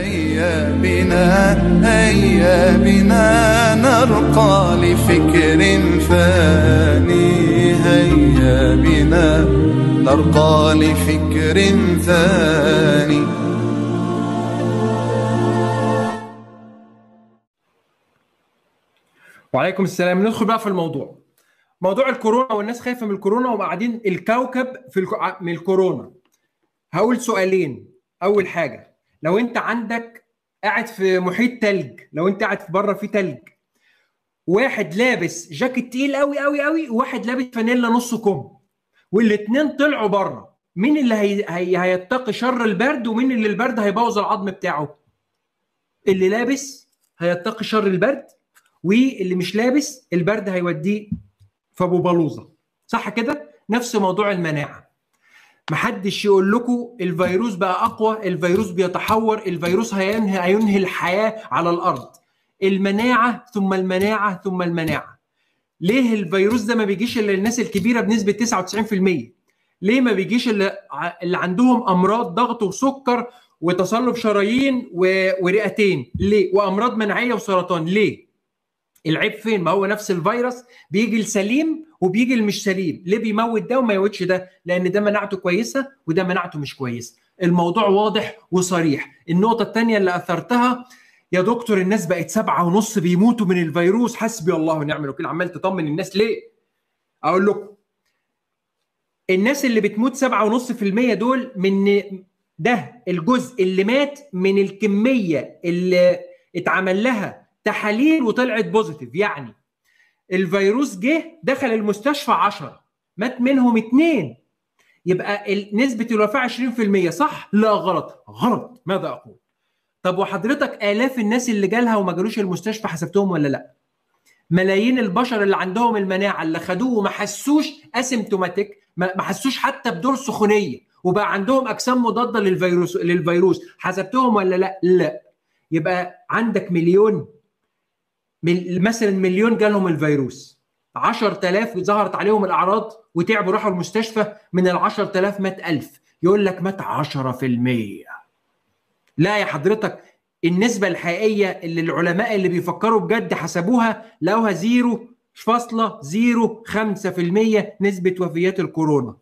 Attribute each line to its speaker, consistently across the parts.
Speaker 1: هيا بنا هيا بنا نرقى لفكر ثاني هيا بنا نرقى لفكر ثاني
Speaker 2: وعليكم السلام ندخل بقى في الموضوع موضوع الكورونا والناس خايفه من الكورونا وقاعدين الكوكب في الكو... من الكورونا هقول سؤالين اول حاجه لو انت عندك قاعد في محيط تلج لو انت قاعد في بره في تلج واحد لابس جاكيت تقيل قوي قوي قوي وواحد لابس فانيلا نص كم والاثنين طلعوا بره مين اللي هي... هي... هيتقي شر البرد ومين اللي البرد هيبوظ العظم بتاعه اللي لابس هيتقي شر البرد واللي مش لابس البرد هيوديه في ابو بلوزه صح كده نفس موضوع المناعه محدش يقول لكم الفيروس بقى اقوى الفيروس بيتحور الفيروس هينهي هينهي الحياه على الارض المناعه ثم المناعه ثم المناعه ليه الفيروس ده ما بيجيش الا للناس الكبيره بنسبه 99% ليه ما بيجيش اللي, اللي عندهم امراض ضغط وسكر وتصلب شرايين و... ورئتين ليه وامراض مناعيه وسرطان ليه العيب فين ما هو نفس الفيروس بيجي السليم وبيجي المش سليم ليه بيموت ده وما يموتش ده لان ده مناعته كويسه وده مناعته مش كويسه الموضوع واضح وصريح النقطه الثانيه اللي اثرتها يا دكتور الناس بقت سبعة ونص بيموتوا من الفيروس حسبي الله ونعم الوكيل عمال تطمن الناس ليه اقول لكم الناس اللي بتموت سبعة ونص في المية دول من ده الجزء اللي مات من الكمية اللي اتعمل لها تحاليل وطلعت بوزيتيف يعني الفيروس جه دخل المستشفى 10 مات منهم اثنين يبقى نسبة الوفاة 20% صح؟ لا غلط غلط ماذا أقول؟ طب وحضرتك آلاف الناس اللي جالها وما جالوش المستشفى حسبتهم ولا لا؟ ملايين البشر اللي عندهم المناعة اللي خدوه وما حسوش اسيمتوماتيك ما حسوش حتى بدور سخونية وبقى عندهم أجسام مضادة للفيروس للفيروس حسبتهم ولا لا؟ لا يبقى عندك مليون مثلا مليون جالهم الفيروس 10000 ظهرت عليهم الاعراض وتعبوا راحوا المستشفى من ال 10000 مات 1000 يقول لك مات 10% لا يا حضرتك النسبة الحقيقية اللي العلماء اللي بيفكروا بجد حسبوها لقوها 0.05% نسبة وفيات الكورونا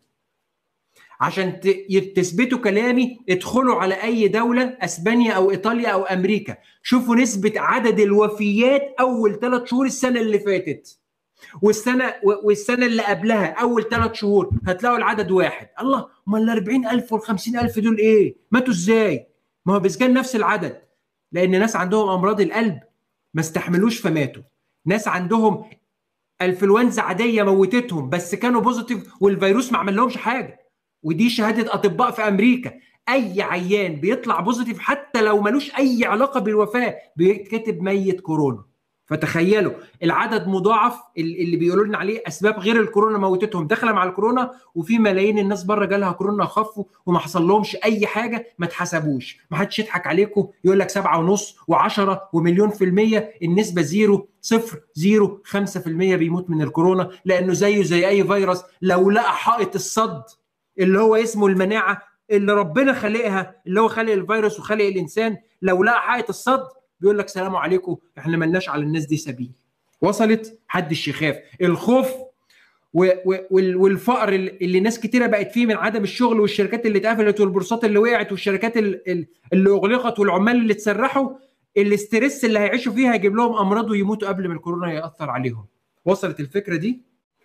Speaker 2: عشان تثبتوا كلامي ادخلوا على اي دوله اسبانيا او ايطاليا او امريكا شوفوا نسبه عدد الوفيات اول ثلاث شهور السنه اللي فاتت والسنه والسنه اللي قبلها اول ثلاث شهور هتلاقوا العدد واحد الله امال ال 40000 وال 50000 دول ايه ماتوا ازاي ما هو بس كان نفس العدد لان ناس عندهم امراض القلب ما استحملوش فماتوا ناس عندهم انفلونزا عاديه موتتهم بس كانوا بوزيتيف والفيروس ما عمل لهمش حاجه ودي شهاده اطباء في امريكا اي عيان بيطلع بوزيتيف حتى لو ملوش اي علاقه بالوفاه بيتكتب ميت كورونا فتخيلوا العدد مضاعف اللي بيقولوا لنا عليه اسباب غير الكورونا موتتهم داخله مع الكورونا وفي ملايين الناس بره جالها كورونا خفوا وما حصل لهمش اي حاجه ما اتحسبوش ما حدش يضحك عليكم يقول لك سبعة ونص و10 ومليون في المية النسبه زيرو صفر زيرو خمسة في المية بيموت من الكورونا لانه زيه زي اي فيروس لو لقى حائط الصد اللي هو اسمه المناعه اللي ربنا خلقها اللي هو خلق الفيروس وخلق الانسان لو لقى حائط الصد بيقول لك سلام عليكم احنا ملناش على الناس دي سبيل وصلت حدش يخاف الخوف و و والفقر اللي ناس كتيره بقت فيه من عدم الشغل والشركات اللي اتقفلت والبورصات اللي وقعت والشركات اللي اغلقت والعمال اللي اتسرحوا الاسترس اللي هيعيشوا فيها هيجيب لهم امراض ويموتوا قبل ما الكورونا ياثر عليهم وصلت الفكره دي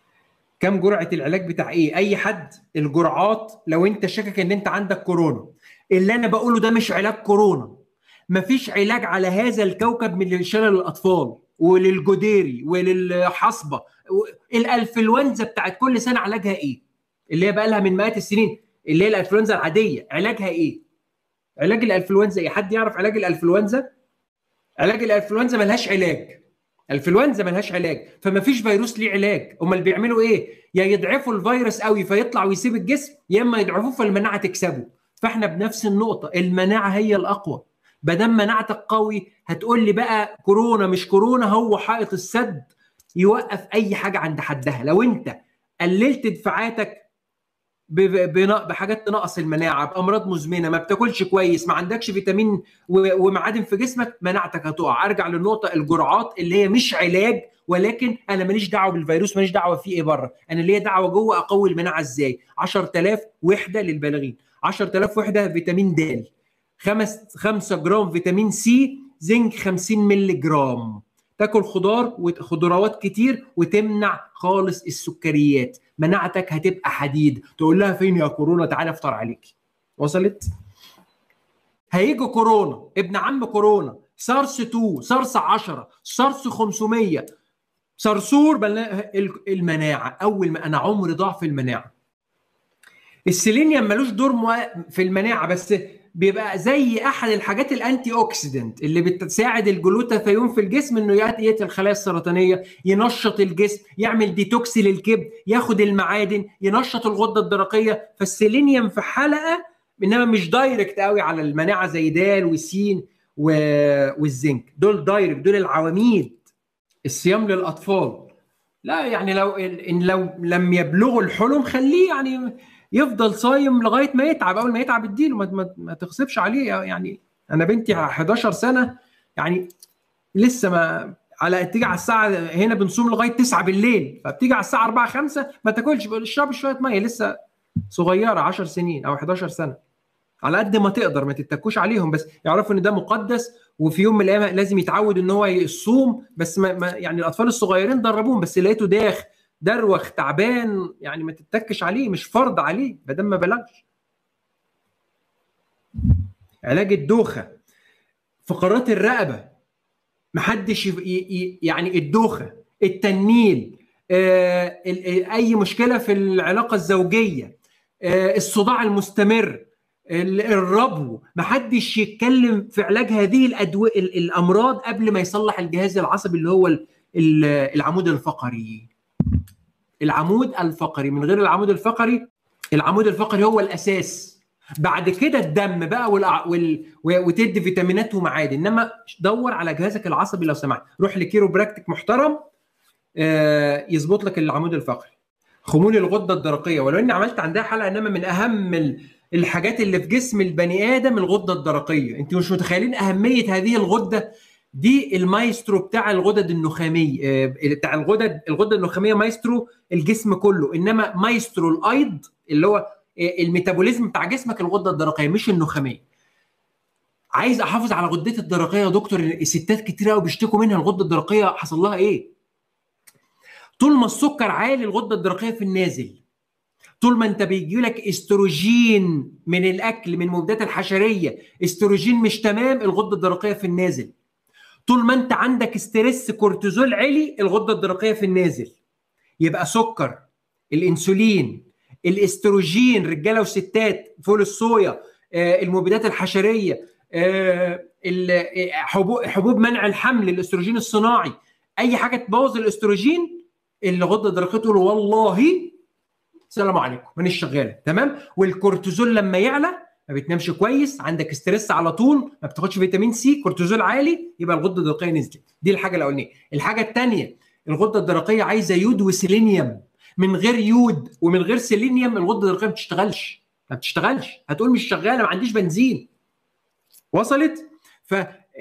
Speaker 2: كم جرعه العلاج بتاع ايه اي حد الجرعات لو انت شاكك ان انت عندك كورونا اللي انا بقوله ده مش علاج كورونا مفيش علاج على هذا الكوكب من شلل الاطفال وللجديري وللحصبه الانفلونزا بتاعت كل سنه علاجها ايه اللي هي بقى لها من مئات السنين اللي هي الانفلونزا العاديه علاجها ايه علاج الانفلونزا ايه حد يعرف علاج الانفلونزا علاج الانفلونزا ملهاش علاج الانفلونزا ملهاش علاج فما فيش فيروس ليه علاج امال بيعملوا ايه يا يضعفوا الفيروس قوي فيطلع ويسيب الجسم يا اما يضعفوه فالمناعه تكسبه فاحنا بنفس النقطه المناعه هي الاقوى ما دام مناعتك قوي هتقول لي بقى كورونا مش كورونا هو حائط السد يوقف اي حاجه عند حدها لو انت قللت دفاعاتك بحاجات تنقص المناعه بامراض مزمنه ما بتاكلش كويس ما عندكش فيتامين ومعادن في جسمك مناعتك هتقع ارجع للنقطه الجرعات اللي هي مش علاج ولكن انا ماليش دعوه بالفيروس ماليش دعوه فيه ايه بره انا ليا دعوه جوه اقوي المناعه ازاي 10000 وحده للبالغين 10000 وحده فيتامين د 5 5 جرام فيتامين سي زنك 50 مللي جرام تاكل خضار وخضروات كتير وتمنع خالص السكريات مناعتك هتبقى حديد تقول لها فين يا كورونا تعالى افطر عليك وصلت هيجي كورونا ابن عم كورونا سارس 2 سارس 10 سارس 500 صرصور المناعه اول ما انا عمري ضعف المناعه السيلينيوم ملوش دور في المناعه بس بيبقى زي احد الحاجات الانتي اوكسيدنت اللي بتساعد الجلوتاثيون في الجسم انه يقتل الخلايا السرطانيه ينشط الجسم يعمل ديتوكس للكبد ياخد المعادن ينشط الغده الدرقيه فالسيلينيوم في حلقه انما مش دايركت قوي على المناعه زي دال وسين والزنك دول دايركت دول العواميد الصيام للاطفال لا يعني لو ان لو لم يبلغوا الحلم خليه يعني يفضل صايم لغايه ما يتعب اول ما يتعب اديله ما, ما, ما تغصبش عليه يعني انا بنتي 11 سنه يعني لسه ما على تيجي على الساعه هنا بنصوم لغايه 9 بالليل فبتيجي على الساعه 4 5 ما تاكلش اشرب شويه ميه لسه صغيره 10 سنين او 11 سنه على قد ما تقدر ما تتكوش عليهم بس يعرفوا ان ده مقدس وفي يوم من الايام لازم يتعود ان هو يصوم بس ما, ما يعني الاطفال الصغيرين دربوهم بس لقيته داخ دروخ تعبان يعني ما تتكش عليه مش فرض عليه ما دام ما بلغش علاج الدوخه فقرات الرقبه محدش يعني الدوخه التنميل آه، اي مشكله في العلاقه الزوجيه آه، الصداع المستمر الربو محدش يتكلم في علاج هذه الأدوية الامراض قبل ما يصلح الجهاز العصبي اللي هو العمود الفقري العمود الفقري من غير العمود الفقري العمود الفقري هو الاساس بعد كده الدم بقى والع... وال... وتدي فيتامينات ومعادن انما دور على جهازك العصبي لو سمحت روح لكيرو براكتيك محترم آه يظبط لك العمود الفقري خمول الغده الدرقيه ولو اني عملت عندها حلقه انما من اهم الحاجات اللي في جسم البني ادم الغده الدرقيه انتوا مش متخيلين اهميه هذه الغده دي المايسترو بتاع الغدد النخاميه آه، بتاع الغدد الغده النخاميه مايسترو الجسم كله انما مايسترو الايض اللي هو آه، الميتابوليزم بتاع جسمك الغده الدرقيه مش النخاميه عايز احافظ على غدتي الدرقيه يا دكتور الستات كتير قوي بيشتكوا منها الغده الدرقيه حصل لها ايه طول ما السكر عالي الغده الدرقيه في النازل طول ما انت بيجي لك استروجين من الاكل من المبيدات الحشريه استروجين مش تمام الغده الدرقيه في النازل طول ما انت عندك ستريس كورتيزول عالي الغده الدرقيه في النازل يبقى سكر الانسولين الاستروجين رجاله وستات فول الصويا آه، المبيدات الحشريه آه، حبوب حبوب منع الحمل الاستروجين الصناعي اي حاجه تبوظ الاستروجين الغده الدرقيه تقول والله السلام عليكم مانيش شغاله تمام والكورتيزول لما يعلى ما بتنامش كويس عندك ستريس على طول ما بتاخدش فيتامين سي كورتيزول عالي يبقى الغده الدرقيه نزلت دي الحاجه الاولانيه الحاجه الثانيه الغده الدرقيه عايزه يود وسيلينيوم من غير يود ومن غير سيلينيوم الغده الدرقيه ما بتشتغلش ما بتشتغلش هتقول مش شغاله ما عنديش بنزين وصلت ف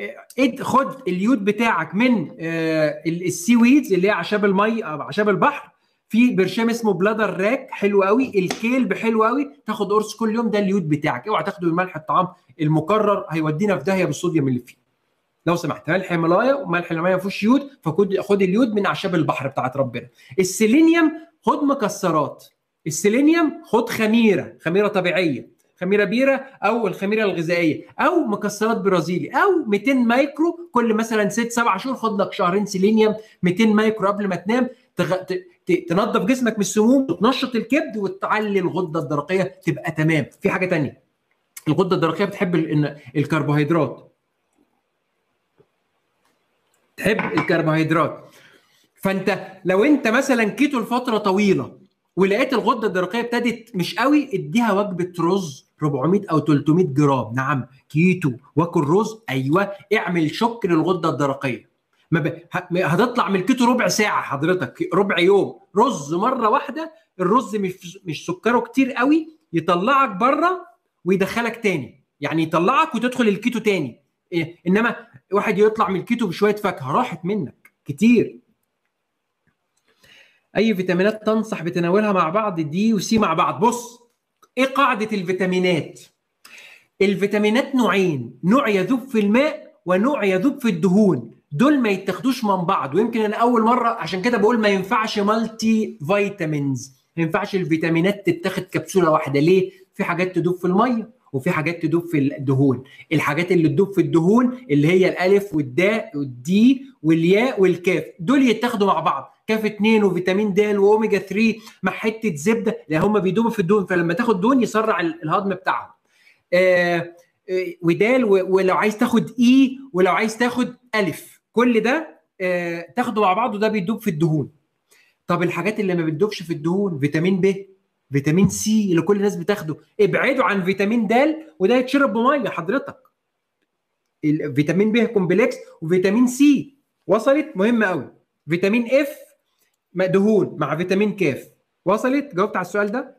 Speaker 2: خد اليود بتاعك من آه، السي ويدز اللي هي اعشاب المي اعشاب البحر في برشام اسمه بلادر راك حلو قوي الكيلب حلو قوي تاخد قرص كل يوم ده اليود بتاعك اوعى تاخده من ملح الطعام المكرر هيودينا في داهيه بالصوديوم اللي فيه لو سمحت ملح هيمالايا وملح الهيمالايا ما فيهوش يود فخد خد اليود من اعشاب البحر بتاعت ربنا السيلينيوم خد مكسرات السيلينيوم خد خميره خميره طبيعيه خميره بيره او الخميره الغذائيه او مكسرات برازيلي او 200 مايكرو كل مثلا ست سبع شهور خد لك شهرين سيلينيوم 200 مايكرو قبل ما تنام تغ... تنظف جسمك من السموم وتنشط الكبد وتعلي الغده الدرقيه تبقى تمام في حاجه تانية الغده الدرقيه بتحب الكربوهيدرات تحب الكربوهيدرات فانت لو انت مثلا كيتو لفتره طويله ولقيت الغده الدرقيه ابتدت مش قوي اديها وجبه رز 400 او 300 جرام نعم كيتو واكل رز ايوه اعمل شك للغده الدرقيه ما ب... هتطلع من الكيتو ربع ساعه حضرتك ربع يوم رز مره واحده الرز مش مش سكره كتير قوي يطلعك بره ويدخلك تاني يعني يطلعك وتدخل الكيتو تاني إيه؟ انما واحد يطلع من الكيتو بشويه فاكهه راحت منك كتير اي فيتامينات تنصح بتناولها مع بعض دي وسي مع بعض بص ايه قاعده الفيتامينات الفيتامينات نوعين نوع يذوب في الماء ونوع يذوب في الدهون دول ما يتاخدوش من بعض ويمكن انا اول مره عشان كده بقول ما ينفعش مالتي فيتامينز ما ينفعش الفيتامينات تتاخد كبسوله واحده ليه في حاجات تدوب في الميه وفي حاجات تدوب في الدهون الحاجات اللي تدوب في الدهون اللي هي الالف والداء والدي والياء والكاف دول يتاخدوا مع بعض كاف 2 وفيتامين د واوميجا 3 مع حته زبده لان هم بيدوبوا في الدهون فلما تاخد دهون يسرع الهضم بتاعهم آه ودال ولو عايز تاخد اي ولو عايز تاخد الف كل ده آه تاخده مع بعض وده بيدوب في الدهون طب الحاجات اللي ما بتدوبش في الدهون فيتامين ب فيتامين سي اللي كل الناس بتاخده ابعدوا عن فيتامين د وده يتشرب بميه حضرتك الفيتامين ب كومبلكس وفيتامين سي وصلت مهمه قوي فيتامين اف دهون مع فيتامين كاف وصلت جاوبت على السؤال ده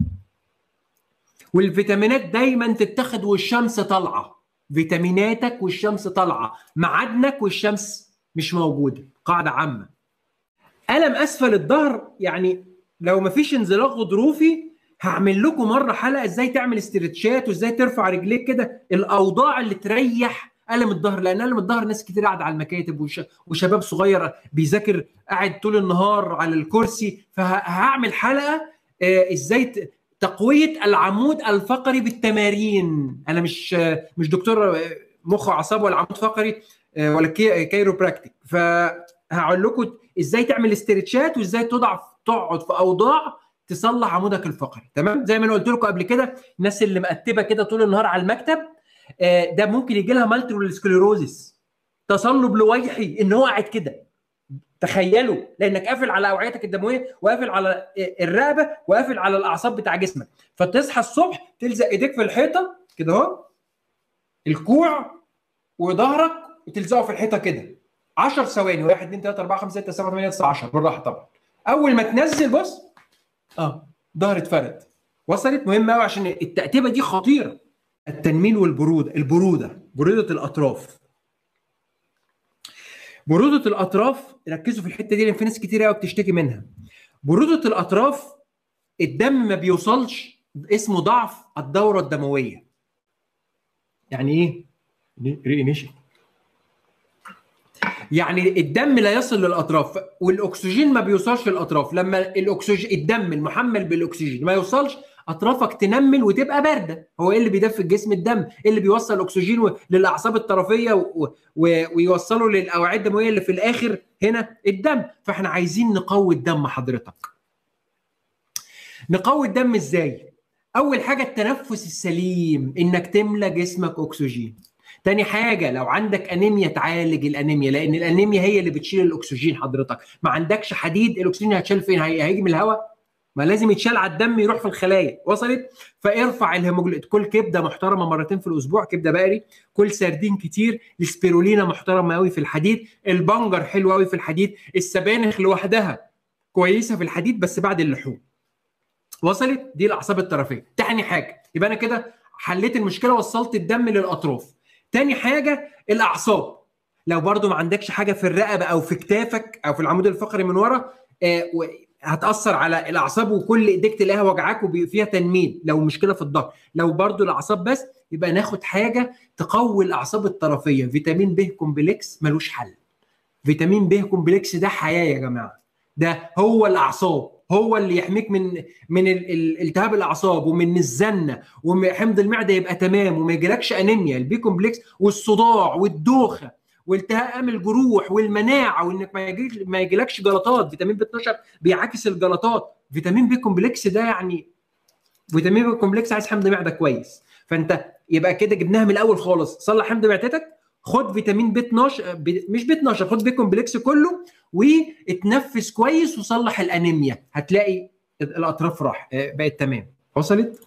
Speaker 2: والفيتامينات دايما تتاخد والشمس طالعه فيتاميناتك والشمس طالعه معادنك والشمس مش موجوده قاعده عامه الم اسفل الظهر يعني لو مفيش انزلاق غضروفي هعمل لكم مره حلقه ازاي تعمل استرتشات وازاي ترفع رجليك كده الاوضاع اللي تريح الم الظهر لان الم الظهر ناس كتير قاعده على المكاتب وش... وشباب صغير بيذاكر قاعد طول النهار على الكرسي فهعمل حلقه آه ازاي ت... تقويه العمود الفقري بالتمارين انا مش مش دكتور مخ واعصاب ولا عمود فقري ولا كايروبراكتيك فهقول لكم ازاي تعمل استرتشات وازاي تضع تقعد في اوضاع تصلح عمودك الفقري تمام زي ما انا قلت لكم قبل كده الناس اللي مقتبه كده طول النهار على المكتب ده ممكن يجي لها مالتيبل سكليروزس تصلب لويحي ان هو قاعد كده تخيلوا لانك قافل على اوعيتك الدمويه وقافل على الرقبه وقافل على الاعصاب بتاع جسمك فتصحى الصبح تلزق ايديك في الحيطه كده اهو الكوع وظهرك وتلزقه في الحيطه كده 10 ثواني 1 2 3 4 5 6 7 8 9 10 بالراحه طبعا اول ما تنزل بص اه ظهر اتفرد وصلت مهمه قوي عشان التأتبه دي خطيره التنميل والبروده البروده بروده الاطراف برودة الأطراف ركزوا في الحتة دي لأن في ناس كتير قوي بتشتكي منها. برودة الأطراف الدم ما بيوصلش اسمه ضعف الدورة الدموية. يعني إيه؟ رينيشن. يعني الدم لا يصل للأطراف والأكسجين ما بيوصلش للأطراف، لما الأكسجين الدم المحمل بالأكسجين ما يوصلش اطرافك تنمل وتبقى بارده هو ايه اللي بيدفي الجسم الدم ايه اللي بيوصل الاكسجين للاعصاب الطرفيه و... و... ويوصله للاوعيه الدمويه اللي في الاخر هنا الدم فاحنا عايزين نقوي الدم حضرتك نقوي الدم ازاي اول حاجه التنفس السليم انك تملى جسمك اكسجين تاني حاجه لو عندك انيميا تعالج الانيميا لان الانيميا هي اللي بتشيل الاكسجين حضرتك ما عندكش حديد الاكسجين هتشيل فين هيجي من الهواء ما لازم يتشال على الدم يروح في الخلايا وصلت فارفع الهيموجلوبين كل كبده محترمه مرتين في الاسبوع كبده بقري كل سردين كتير السبيرولينا محترمه قوي في الحديد البنجر حلو قوي في الحديد السبانخ لوحدها كويسه في الحديد بس بعد اللحوم وصلت دي الاعصاب الطرفيه تاني حاجه يبقى انا كده حليت المشكله وصلت الدم للاطراف تاني حاجه الاعصاب لو برضو ما عندكش حاجه في الرقبه او في كتافك او في العمود الفقري من ورا آه هتاثر على الاعصاب وكل ايديك تلاقيها وجعاك وفيها تنميل لو مشكله في الظهر لو برضو الاعصاب بس يبقى ناخد حاجه تقوي الاعصاب الطرفيه فيتامين ب كومبلكس ملوش حل فيتامين ب كومبلكس ده حياه يا جماعه ده هو الاعصاب هو اللي يحميك من من التهاب الاعصاب ومن الزنه وحمض المعده يبقى تمام وما يجيلكش انيميا البي كومبلكس والصداع والدوخه والتهام الجروح والمناعه وانك ما يجيش ما يجيلكش جلطات فيتامين بي 12 بيعاكس الجلطات فيتامين بي كومبلكس ده يعني فيتامين بي كومبلكس عايز حمض معده كويس فانت يبقى كده جبناها من الاول خالص صلح حمض معدتك خد فيتامين بي 12 بي مش بي 12 خد بي كومبلكس كله واتنفس كويس وصلح الانيميا هتلاقي الاطراف راح بقت تمام وصلت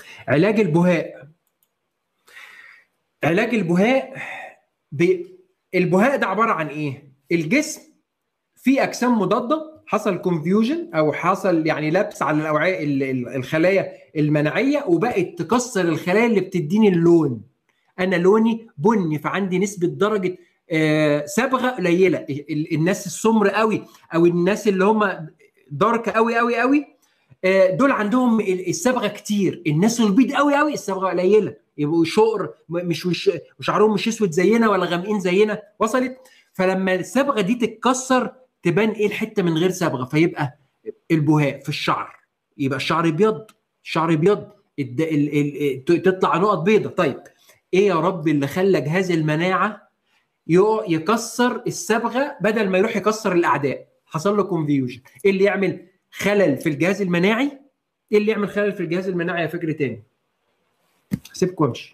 Speaker 2: علاج البهاء علاج البهاء ب... البهاء ده عباره عن ايه الجسم فيه اجسام مضاده حصل كونفيوجن او حصل يعني لبس على الاوعيه ال- ال- الخلايا المناعيه وبقت تكسر الخلايا اللي بتديني اللون انا لوني بني فعندي نسبه درجه آه، صبغه قليله ال- الناس السمر قوي او الناس اللي هم دارك قوي قوي قوي آه، دول عندهم ال- الصبغه كتير الناس البيض قوي قوي الصبغه قليله يبقوا شقر م- مش وش وشعرهم مش اسود زينا ولا غامقين زينا وصلت فلما الصبغه دي تتكسر تبان ايه الحته من غير صبغه فيبقى البهاء في الشعر يبقى الشعر ابيض الشعر ابيض الد- ال- ال- ت- تطلع نقط بيضة طيب ايه يا رب اللي خلى جهاز المناعه يق- يكسر الصبغه بدل ما يروح يكسر الاعداء حصل له كونفيوجن ايه اللي يعمل خلل في الجهاز المناعي ايه اللي يعمل خلل في الجهاز المناعي يا فكر تاني هسيبكم امشي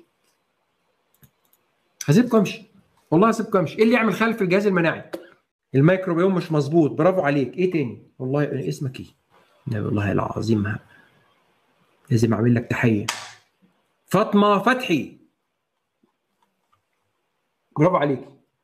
Speaker 2: هسيبكم امشي والله هسيبكم امشي ايه اللي يعمل خلل في الجهاز المناعي الميكروبيوم مش مظبوط برافو عليك ايه تاني والله اسمك ايه لا والله العظيم ها. لازم اعمل لك تحيه فاطمه فتحي برافو عليك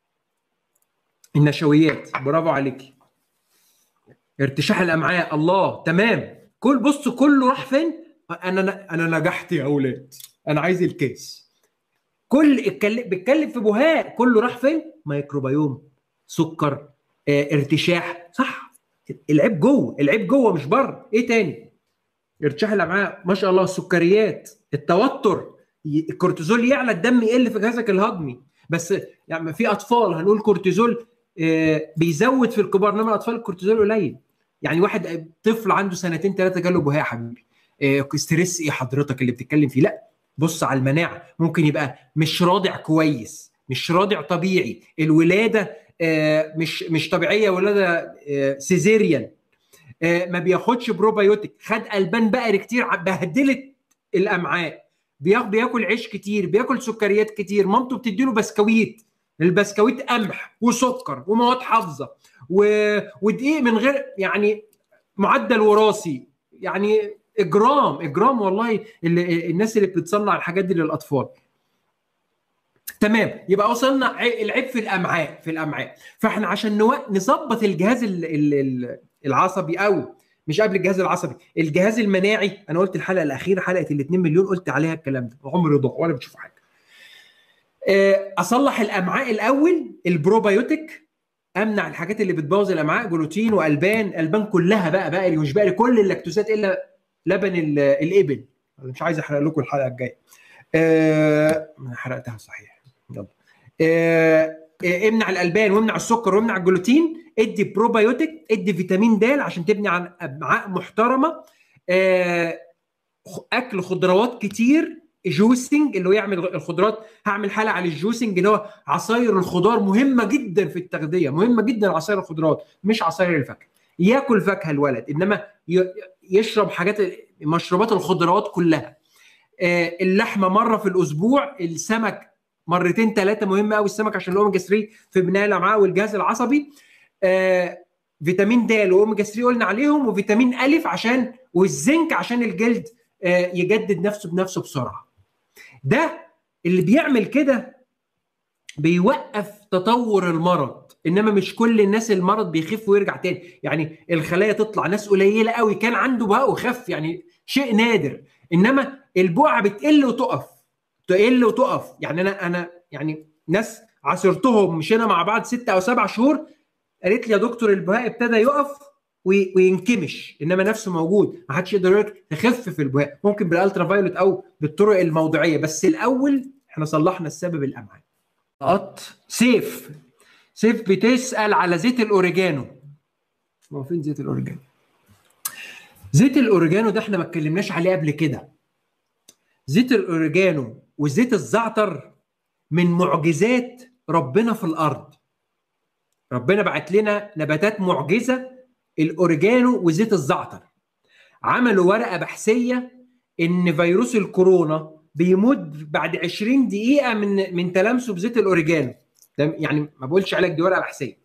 Speaker 2: النشويات برافو عليك ارتشاح الامعاء الله تمام كل بص كله راح فين انا انا نجحت يا اولاد انا عايز الكاس كل اتكلم بيتكلم في بهاء كله راح فين ميكروبيوم سكر اه ارتشاح صح العيب جوه العيب جوه مش بره ايه تاني ارتشاح الامعاء ما شاء الله السكريات التوتر ي- الكورتيزول يعلى الدم يقل في جهازك الهضمي بس يعني في اطفال هنقول كورتيزول آه، بيزود في الكبار انما الاطفال الكورتيزول قليل يعني واحد طفل عنده سنتين ثلاثه جاله بهاء يا حبيبي آه، ستريس ايه حضرتك اللي بتتكلم فيه لا بص على المناعه ممكن يبقى مش راضع كويس مش راضع طبيعي الولاده آه، مش مش طبيعيه ولاده آه، سيزيريان آه، ما بياخدش بروبايوتيك خد البان بقري كتير بهدلت الامعاء بياخد بياكل عيش كتير بياكل سكريات كتير مامته بتديله بسكويت البسكويت قمح وسكر ومواد حافظه و... ودقيق من غير يعني معدل وراثي يعني اجرام اجرام والله اللي الناس اللي بتصنع الحاجات دي للاطفال تمام يبقى وصلنا ع- العيب في الامعاء في الامعاء فاحنا عشان نو... نظبط الجهاز ال... ال... ال- العصبي او مش قبل الجهاز العصبي الجهاز المناعي انا قلت الحلقه الاخيره حلقه ال 2 مليون قلت عليها الكلام ده عمري ضاع ولا بتشوفوا حاجه آه، اصلح الامعاء الاول البروبايوتيك امنع الحاجات اللي بتبوظ الامعاء جلوتين والبان البان كلها بقى بقى مش بقى كل اللاكتوزات الا لبن ال- الابل انا مش عايز احرق لكم الحلقه الجايه آه، انا حرقتها صحيح يلا آه، آه، امنع الالبان وامنع السكر وامنع الجلوتين ادي بروبايوتيك ادي فيتامين د عشان تبني عن امعاء محترمه آه، اكل خضروات كتير جوسنج اللي هو يعمل الخضروات هعمل حلقه على الجوسنج اللي هو عصاير الخضار مهمه جدا في التغذيه مهمه جدا عصاير الخضروات مش عصاير الفاكهه ياكل فاكهه الولد انما ي- يشرب حاجات مشروبات الخضروات كلها آه، اللحمه مره في الاسبوع السمك مرتين ثلاثه مهم قوي السمك عشان الاوميجا 3 في بناء الامعاء والجهاز العصبي آه، فيتامين د واوميجا 3 قلنا عليهم وفيتامين الف عشان والزنك عشان الجلد آه، يجدد نفسه بنفسه بسرعه ده اللي بيعمل كده بيوقف تطور المرض انما مش كل الناس المرض بيخف ويرجع تاني يعني الخلايا تطلع ناس قليله قوي كان عنده بقى وخف يعني شيء نادر انما البقعه بتقل وتقف تقل وتقف يعني انا انا يعني ناس عاصرتهم مشينا مع بعض ستة او سبع شهور قالت لي يا دكتور البهاء ابتدى يقف وي- وينكمش انما نفسه موجود ما حدش يقدر يقول لك تخف في البهاء ممكن بالالترا فايولت او بالطرق الموضعيه بس الاول احنا صلحنا السبب الامعاء قط سيف سيف بتسال على زيت الاوريجانو هو فين زيت الاوريجانو زيت الاوريجانو ده احنا ما اتكلمناش عليه قبل كده زيت الاوريجانو وزيت الزعتر من معجزات ربنا في الارض ربنا بعت لنا نباتات معجزه الاوريجانو وزيت الزعتر عملوا ورقه بحثيه ان فيروس الكورونا بيموت بعد 20 دقيقه من من تلامسه بزيت الاوريجانو ده يعني ما بقولش عليك دي ورقه بحثيه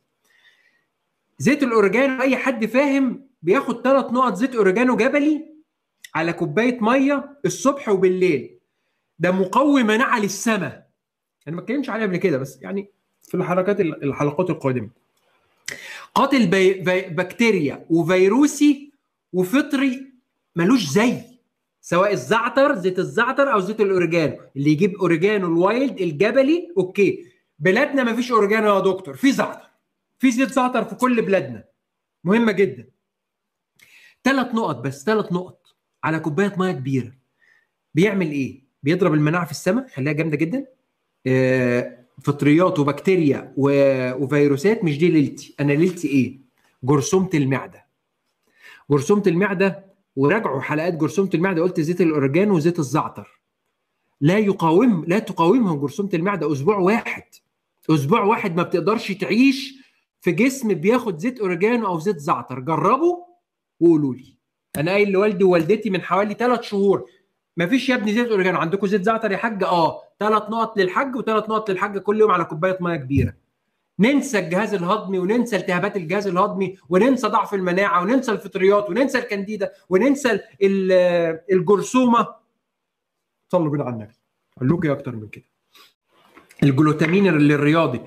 Speaker 2: زيت الاوريجانو اي حد فاهم بياخد ثلاث نقط زيت اوريجانو جبلي على كوبايه ميه الصبح وبالليل ده مقوي مناعه للسماء انا ما اتكلمش عليه قبل كده بس يعني في الحلقات الحلقات القادمه قاتل بي... بي... بكتيريا وفيروسي وفطري ملوش زي سواء الزعتر زيت الزعتر او زيت الاوريجانو اللي يجيب اوريجانو الوايلد الجبلي اوكي بلادنا ما فيش اوريجانو يا دكتور في زعتر في زيت زعتر في كل بلادنا مهمه جدا ثلاث نقط بس ثلاث نقط على كوبايه ميه كبيره بيعمل ايه بيضرب المناعه في السماء خليها جامده جدا آه فطريات وبكتيريا وفيروسات مش دي ليلتي انا ليلتي ايه جرثومه المعده جرثومه المعده وراجعوا حلقات جرثومه المعده قلت زيت الاوريجانو وزيت الزعتر لا يقاوم لا تقاومهم جرثومه المعده اسبوع واحد اسبوع واحد ما بتقدرش تعيش في جسم بياخد زيت اوريجانو او زيت زعتر جربوا وقولوا لي انا قايل لوالدي ووالدتي من حوالي ثلاث شهور ما فيش يا ابني زيت اوريجانو عندكم زيت زعتر يا حاج اه ثلاث نقط للحاج وثلاث نقط للحاج كل يوم على كوبايه ميه كبيره ننسى الجهاز الهضمي وننسى التهابات الجهاز الهضمي وننسى ضعف المناعه وننسى الفطريات وننسى الكنديدا وننسى الجرثومه صلوا بينا على النبي قال لكم ايه اكتر من كده الجلوتامين للرياضي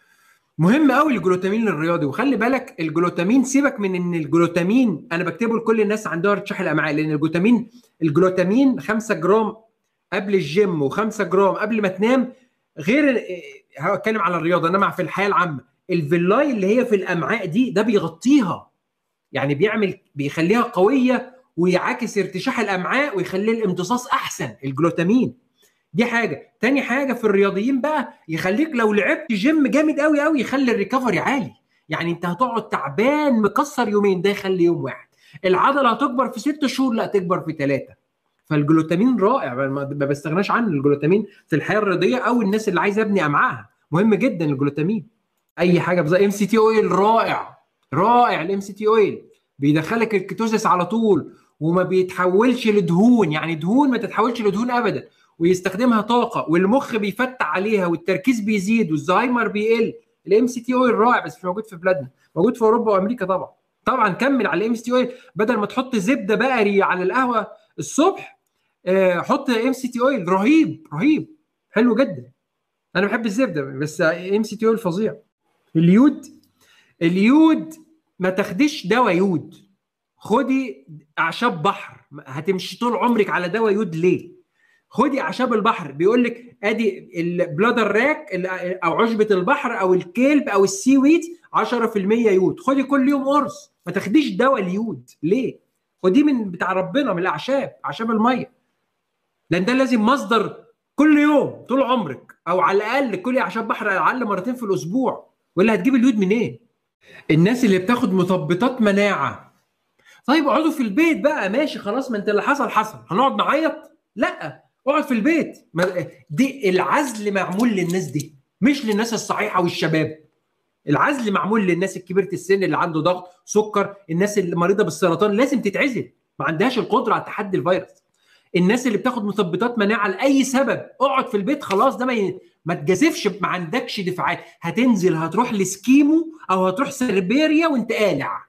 Speaker 2: مهم قوي الجلوتامين للرياضي وخلي بالك الجلوتامين سيبك من ان الجلوتامين انا بكتبه لكل الناس عندها ارتشاح الامعاء لان الجلوتامين الجلوتامين 5 جرام قبل الجيم و5 جرام قبل ما تنام غير هتكلم على الرياضه انما في الحياه العامه الفيلاي اللي هي في الامعاء دي ده بيغطيها يعني بيعمل بيخليها قويه ويعاكس ارتشاح الامعاء ويخلي الامتصاص احسن الجلوتامين دي حاجه تاني حاجه في الرياضيين بقى يخليك لو لعبت جيم جامد قوي قوي يخلي الريكفري عالي يعني انت هتقعد تعبان مكسر يومين ده يخلي يوم واحد العضله هتكبر في ست شهور لا تكبر في ثلاثه فالجلوتامين رائع ما بستغناش عنه الجلوتامين في الحياه الرياضيه او الناس اللي عايزه ابني امعائها مهم جدا الجلوتامين اي حاجه زي ام سي تي اويل رائع رائع الام سي تي اويل بيدخلك الكيتوزيس على طول وما بيتحولش لدهون يعني دهون ما تتحولش لدهون ابدا ويستخدمها طاقه والمخ بيفتح عليها والتركيز بيزيد والزهايمر بيقل الام سي تي اويل رائع بس مش موجود في بلادنا موجود في اوروبا وامريكا طبعا طبعا كمل على الام سي تي اويل بدل ما تحط زبده بقري على القهوه الصبح حط ام سي تي اويل رهيب رهيب حلو جدا انا بحب الزبده بس ام سي تي اويل فظيع اليود اليود ما تاخديش دواء يود خدي اعشاب بحر هتمشي طول عمرك على دواء يود ليه خدي اعشاب البحر بيقول لك ادي البلادر راك او عشبه البحر او الكلب او السي ويت 10% يود خدي كل يوم قرص ما تاخديش دواء اليود ليه خديه من بتاع ربنا من الاعشاب اعشاب الميه لان ده لازم مصدر كل يوم طول عمرك او على الاقل كل اعشاب بحر على الاقل مرتين في الاسبوع ولا هتجيب اليود منين إيه؟ الناس اللي بتاخد مثبطات مناعه طيب اقعدوا في البيت بقى ماشي خلاص ما انت اللي حصل حصل هنقعد نعيط لا اقعد في البيت دي العزل معمول للناس دي مش للناس الصحيحه والشباب العزل معمول للناس الكبيره السن اللي عنده ضغط سكر الناس اللي مريضه بالسرطان لازم تتعزل ما عندهاش القدره على تحدي الفيروس الناس اللي بتاخد مثبطات مناعه لاي سبب اقعد في البيت خلاص ده ما ي... ما تجازفش ما عندكش دفاعات هتنزل هتروح لسكيمو او هتروح سربيريا وانت قالع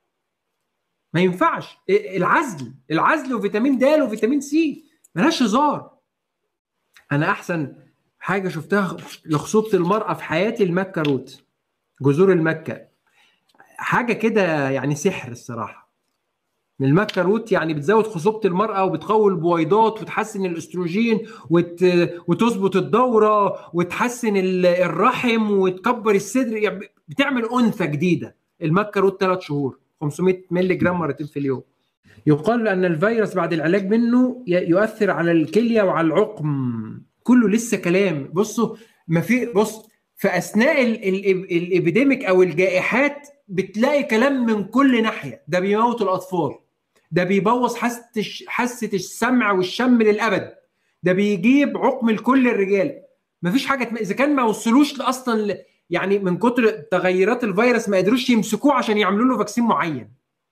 Speaker 2: ما ينفعش العزل العزل وفيتامين د وفيتامين سي ملهاش هزار انا احسن حاجه شفتها لخصوبه المراه في حياتي المكه روت جذور المكه حاجه كده يعني سحر الصراحه المكه روت يعني بتزود خصوبه المراه وبتقوي البويضات وتحسن الاستروجين وت... وتظبط الدوره وتحسن الرحم وتكبر الصدر يعني بتعمل انثى جديده المكه روت ثلاث شهور 500 مللي جرام مرتين في اليوم يقال ان الفيروس بعد العلاج منه يؤثر على الكليه وعلى العقم كله لسه كلام بصوا ما في بص في اثناء الابيديميك او الجائحات بتلاقي كلام من كل ناحيه ده بيموت الاطفال ده بيبوظ حاسه حاسه السمع والشم للابد ده بيجيب عقم لكل الرجال مفيش حاجه اذا كان ما وصلوش اصلا يعني من كتر تغيرات الفيروس ما قدروش يمسكوه عشان يعملوا له فاكسين معين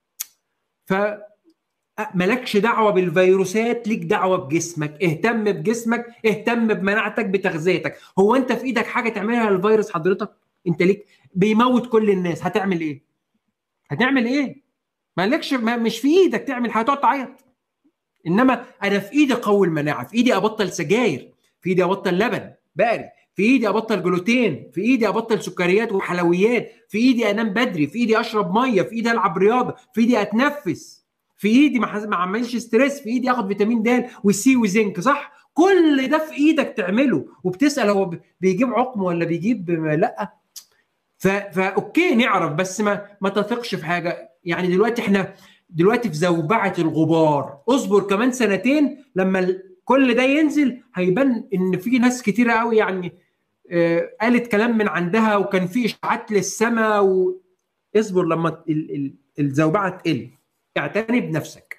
Speaker 2: ف مالكش دعوه بالفيروسات ليك دعوه بجسمك اهتم بجسمك اهتم بمناعتك بتغذيتك هو انت في ايدك حاجه تعملها للفيروس حضرتك انت ليك بيموت كل الناس هتعمل ايه هتعمل ايه مالكش ما مش في ايدك تعمل هتقعد تعيط انما انا في ايدي اقوي المناعه في ايدي ابطل سجاير في ايدي ابطل لبن بقري في في ايدي ابطل جلوتين في ايدي ابطل سكريات وحلويات في ايدي انام بدري في ايدي اشرب ميه في ايدي العب رياضه في ايدي اتنفس في ايدي ما اعملش ستريس في ايدي اخد فيتامين د وسي وزنك صح كل ده في ايدك تعمله وبتسال هو بيجيب عقم ولا بيجيب لا فا اوكي نعرف بس ما ما تثقش في حاجه يعني دلوقتي احنا دلوقتي في زوبعه الغبار اصبر كمان سنتين لما كل ده ينزل هيبان ان في ناس كتيره قوي يعني آه قالت كلام من عندها وكان في اشاعات للسماء و... اصبر لما ال... ال... الزوبعه تقل اعتني بنفسك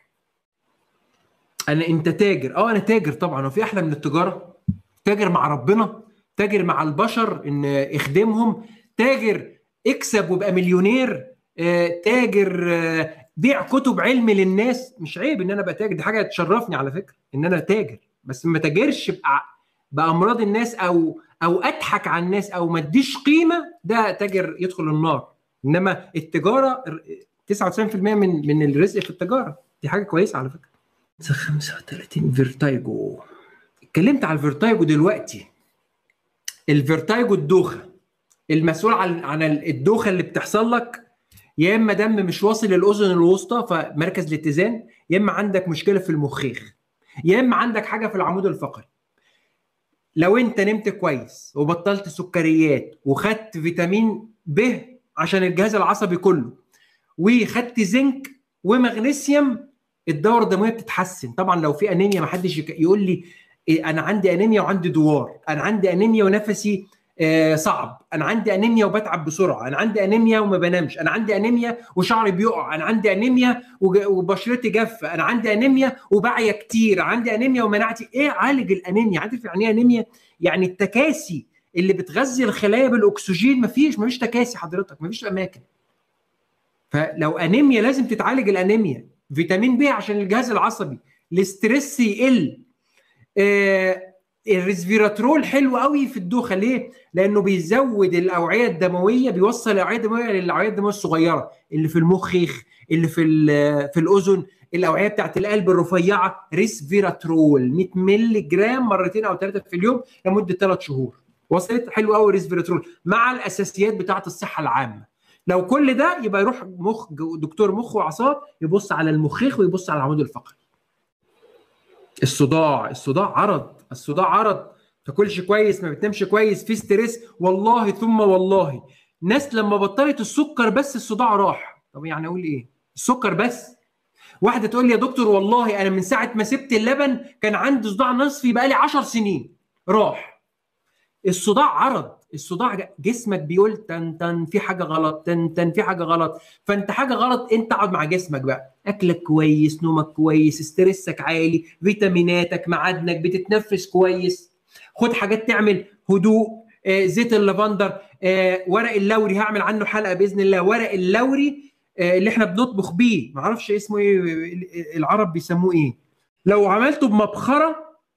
Speaker 2: انا انت تاجر اه انا تاجر طبعا وفي احلى من التجاره تاجر مع ربنا تاجر مع البشر ان اخدمهم تاجر اكسب وابقى مليونير آه تاجر آه بيع كتب علم للناس مش عيب ان انا ابقى تاجر دي حاجه تشرفني على فكره ان انا تاجر بس ما تاجرش بامراض الناس او او اضحك على الناس او ما اديش قيمه ده تاجر يدخل النار انما التجاره 99% من من الرزق في التجاره دي حاجه كويسه على فكره 35 فيرتايجو اتكلمت على الفيرتايجو دلوقتي الفيرتايجو الدوخه المسؤول عن عن الدوخه اللي بتحصل لك يا اما دم مش واصل للاذن الوسطى فمركز الاتزان يا اما عندك مشكله في المخيخ يا اما عندك حاجه في العمود الفقري لو انت نمت كويس وبطلت سكريات وخدت فيتامين ب عشان الجهاز العصبي كله وخدت زنك ومغنيسيوم الدوره الدمويه بتتحسن طبعا لو في انيميا ما حدش يقول لي إيه انا عندي انيميا وعندي دوار انا عندي انيميا ونفسي آه صعب انا عندي انيميا وبتعب بسرعه انا عندي انيميا وما بنامش انا عندي انيميا وشعري بيقع انا عندي انيميا وبشرتي جافه انا عندي انيميا وبعيا كتير عندي انيميا ومناعتي ايه عالج الانيميا عارف يعني ايه انيميا يعني التكاسي اللي بتغذي الخلايا بالاكسجين مفيش مفيش تكاسي حضرتك مفيش اماكن فلو انيميا لازم تتعالج الانيميا فيتامين بي عشان الجهاز العصبي الاسترس يقل آه الريسفيراترول حلو قوي في الدوخه ليه؟ لانه بيزود الاوعيه الدمويه بيوصل الاوعيه الدمويه للاوعيه الدمويه الصغيره اللي في المخيخ اللي في في الاذن الاوعيه بتاعت القلب الرفيعه ريسفيراترول 100 مللي جرام مرتين او ثلاثه في اليوم لمده ثلاث شهور وصلت حلو قوي ريسفيراترول مع الاساسيات بتاعت الصحه العامه لو كل ده يبقى يروح مخ دكتور مخ واعصاب يبص على المخيخ ويبص على العمود الفقري الصداع الصداع عرض الصداع عرض تاكلش كويس ما بتنامش كويس في ستريس والله ثم والله ناس لما بطلت السكر بس الصداع راح طب يعني اقول ايه السكر بس واحده تقول لي يا دكتور والله انا من ساعه ما سبت اللبن كان عندي صداع نصفي بقالي 10 سنين راح الصداع عرض الصداع جسمك بيقول تن تن في حاجه غلط تن تن في حاجه غلط فانت حاجه غلط انت اقعد مع جسمك بقى اكلك كويس نومك كويس ستريسك عالي فيتاميناتك معادنك بتتنفس كويس خد حاجات تعمل هدوء آه زيت اللافندر آه ورق اللوري هعمل عنه حلقه باذن الله ورق اللوري آه اللي احنا بنطبخ بيه معرفش اسمه ايه العرب بيسموه ايه لو عملته بمبخره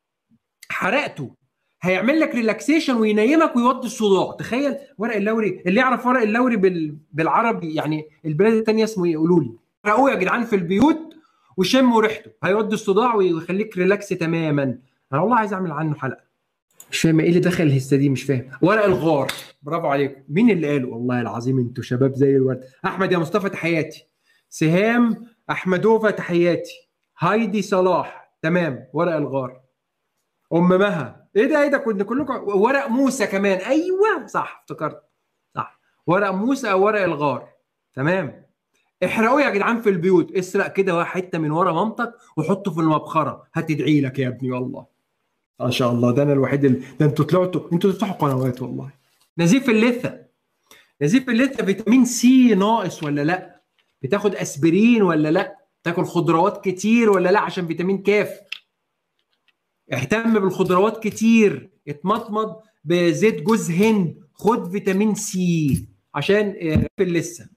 Speaker 2: حرقته هيعمل لك ريلاكسيشن وينيمك ويوطي الصداع تخيل ورق اللوري اللي يعرف ورق اللوري بال... بالعربي يعني البلاد الثانيه اسمه ايه قولوا لي رقوه يا جدعان في البيوت وشموا ريحته هيودي الصداع ويخليك ريلاكس تماما انا والله عايز اعمل عنه حلقه مش فاهم ايه اللي دخل الهسه دي مش فاهم ورق الغار برافو عليكم مين اللي قاله والله العظيم انتوا شباب زي الورد احمد يا مصطفى تحياتي سهام احمدوفا تحياتي هايدي صلاح تمام ورق الغار ام مها ايه ده ايه ده كنا كلكم ورق موسى كمان ايوه صح افتكرت صح ورق موسى او ورق الغار تمام احرقوه يا جدعان في البيوت اسرق كده حته من ورا مامتك وحطه في المبخره هتدعي لك يا ابني والله ما شاء الله ده انا الوحيد اللي ده انتوا طلعتوا انتوا تفتحوا قنوات والله نزيف اللثه نزيف اللثه فيتامين سي ناقص ولا لا بتاخد اسبرين ولا لا تاكل خضروات كتير ولا لا عشان فيتامين كاف اهتم بالخضروات كتير اتمضمض بزيت جوز هند خد فيتامين سي عشان في اللثه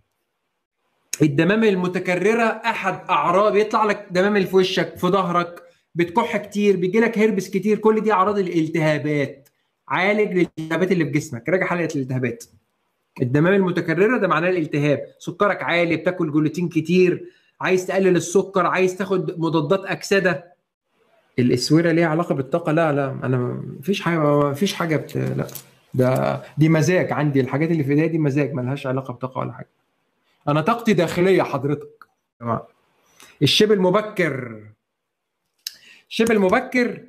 Speaker 2: الدمامل المتكرره احد اعراض بيطلع لك دمامل في وشك في ظهرك بتكح كتير بيجي لك هربس كتير كل دي اعراض الالتهابات عالج الالتهابات اللي في جسمك راجع حلقه الالتهابات الدمام المتكرره ده معناه الالتهاب سكرك عالي بتاكل جلوتين كتير عايز تقلل السكر عايز تاخد مضادات اكسده الاسوره ليها علاقه بالطاقه لا لا انا مفيش حاجه مفيش حاجه بت... لا ده دي مزاج عندي الحاجات اللي في ايديا دي مزاج ملهاش علاقه بطاقه ولا حاجه انا طاقتي داخليه حضرتك الشبه المبكر الشبه المبكر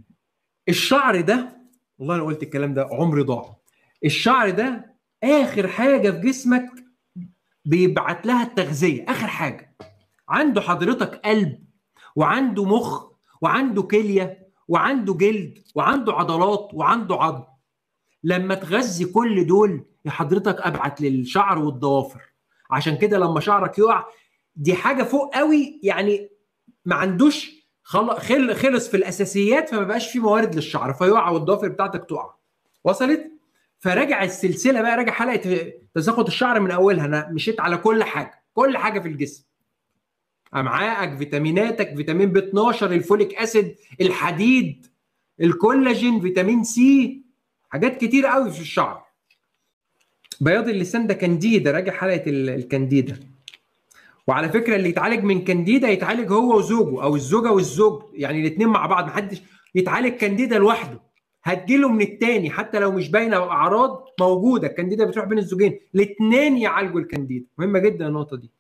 Speaker 2: الشعر ده والله انا قلت الكلام ده عمري ضاع الشعر ده اخر حاجه في جسمك بيبعت لها التغذيه اخر حاجه عنده حضرتك قلب وعنده مخ وعنده كليه وعنده جلد وعنده عضلات وعنده عظم لما تغذي كل دول يا حضرتك ابعت للشعر والضوافر عشان كده لما شعرك يقع دي حاجه فوق قوي يعني ما عندوش خل خلص في الاساسيات فما بقاش في موارد للشعر فيقع والضوافر بتاعتك تقع وصلت فراجع السلسله بقى راجع حلقه تساقط الشعر من اولها انا مشيت على كل حاجه كل حاجه في الجسم امعائك فيتاميناتك فيتامين ب 12 الفوليك اسيد الحديد الكولاجين فيتامين سي حاجات كتير قوي في الشعر بياض اللسان ده كانديدا راجع حلقه الكانديدا وعلى فكره اللي يتعالج من كانديدا يتعالج هو وزوجه او الزوجه والزوج يعني الاثنين مع بعض محدش يتعالج كانديدا لوحده هتجيله من التاني حتى لو مش باينه اعراض موجوده الكانديدا بتروح بين الزوجين الاثنين يعالجوا الكانديدا مهمه جدا النقطه دي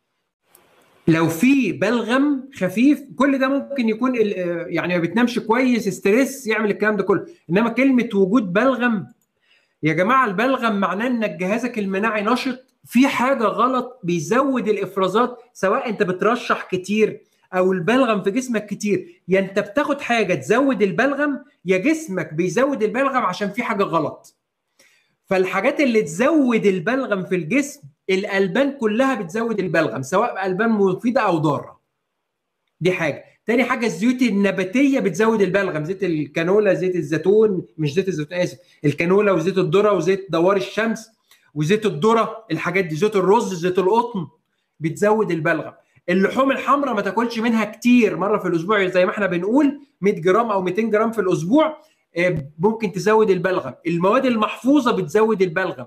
Speaker 2: لو في بلغم خفيف كل ده ممكن يكون يعني ما بتنامش كويس ستريس يعمل الكلام ده كله انما كلمه وجود بلغم يا جماعه البلغم معناه انك جهازك المناعي نشط في حاجه غلط بيزود الافرازات سواء انت بترشح كتير او البلغم في جسمك كتير يا انت بتاخد حاجه تزود البلغم يا جسمك بيزود البلغم عشان في حاجه غلط فالحاجات اللي تزود البلغم في الجسم الالبان كلها بتزود البلغم سواء البان مفيده او ضاره دي حاجه تاني حاجه الزيوت النباتيه بتزود البلغم زيت الكانولا زيت الزيتون مش زيت الزيتون اسف الكانولا وزيت الذره وزيت دوار الشمس وزيت الذره الحاجات دي زيت الرز زيت القطن بتزود البلغم اللحوم الحمراء ما تاكلش منها كتير مره في الاسبوع زي ما احنا بنقول 100 جرام او 200 جرام في الاسبوع ممكن تزود البلغم المواد المحفوظه بتزود البلغم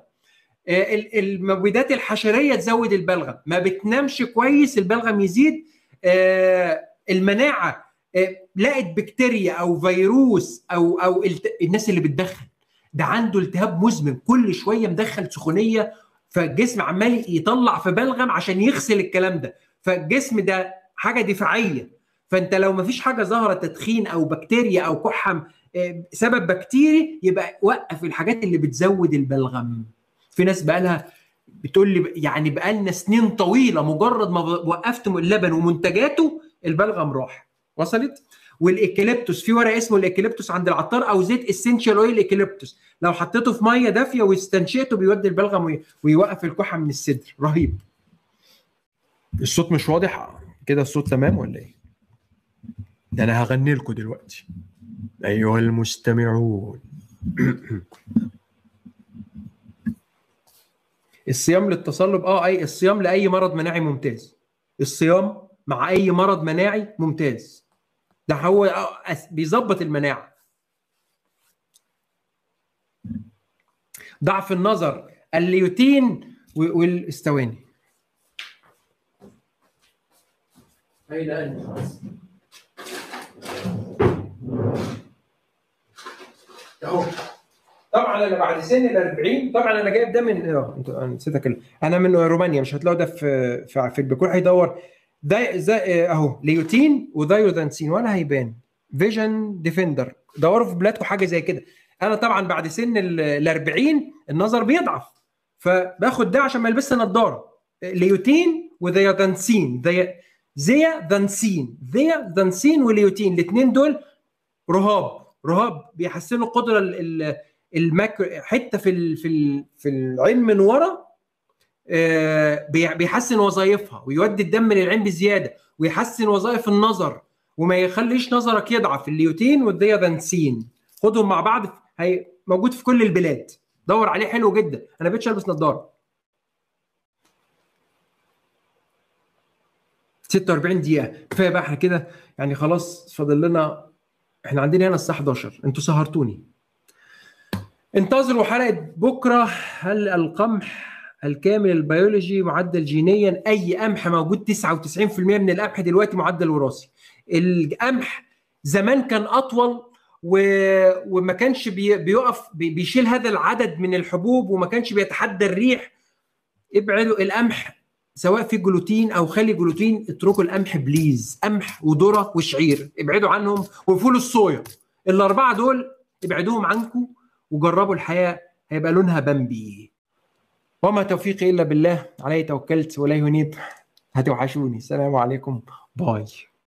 Speaker 2: المبيدات الحشريه تزود البلغم ما بتنامش كويس البلغم يزيد المناعه لقت بكتيريا او فيروس او او الناس اللي بتدخن ده عنده التهاب مزمن كل شويه مدخل سخونيه فالجسم عمال يطلع في بلغم عشان يغسل الكلام ده فالجسم ده حاجه دفاعيه فانت لو ما فيش حاجه ظاهره تدخين او بكتيريا او كحه سبب بكتيري يبقى وقف الحاجات اللي بتزود البلغم في ناس بقى لها بتقول لي يعني بقى لنا سنين طويله مجرد ما وقفت اللبن ومنتجاته البلغم راح وصلت والايكاليبتوس في ورق اسمه الايكاليبتوس عند العطار او زيت اسينشال اويل ايكاليبتوس لو حطيته في ميه دافيه واستنشقته بيودي البلغم ويوقف الكحه من الصدر رهيب الصوت مش واضح كده الصوت تمام ولا ايه ده انا هغني لكم دلوقتي ايها المستمعون الصيام للتصلب اه اي الصيام لاي مرض مناعي ممتاز الصيام مع اي مرض مناعي ممتاز ده هو بيظبط المناعه ضعف النظر الليوتين والاستواني اين انت اهو طبعا انا بعد سن ال 40 طبعا انا جايب ده من اه انت نسيت اكلم انا من رومانيا مش هتلاقوا ده في في, في البكور هيدور ده زي اهو ليوتين ودايودانسين ولا هيبان فيجن ديفندر دوروا في بلادكم حاجه زي كده انا طبعا بعد سن ال 40 النظر بيضعف فباخد ده عشان ما البسش نظاره ليوتين ودايودانسين زيا دانسين زيا دانسين وليوتين الاثنين دول رهاب رهاب بيحسنوا القدره الماكرو حته في ال في ال في العين من ورا بيحسن وظائفها ويودي الدم للعين بزياده ويحسن وظائف النظر وما يخليش نظرك يضعف الليوتين والديادنسين خدهم مع بعض هي موجود في كل البلاد دور عليه حلو جدا انا بقيتش البس نظاره 46 دقيقه كفايه بقى احنا كده يعني خلاص فاضل لنا احنا عندنا هنا الساعه 11 انتوا سهرتوني انتظروا حلقه بكره هل القمح الكامل البيولوجي معدل جينيا اي قمح موجود 99% من القمح دلوقتي معدل وراثي القمح زمان كان اطول و... وما كانش بي... بيقف بي... بيشيل هذا العدد من الحبوب وما كانش بيتحدى الريح ابعدوا القمح سواء في جلوتين او خالي جلوتين اتركوا القمح بليز قمح وذره وشعير ابعدوا عنهم وفول الصويا الاربعه دول ابعدوهم عنكم وجربوا الحياه هيبقى لونها بامبي وما توفيقي الا بالله عليه توكلت واليه نيب هتوحشوني السلام عليكم باي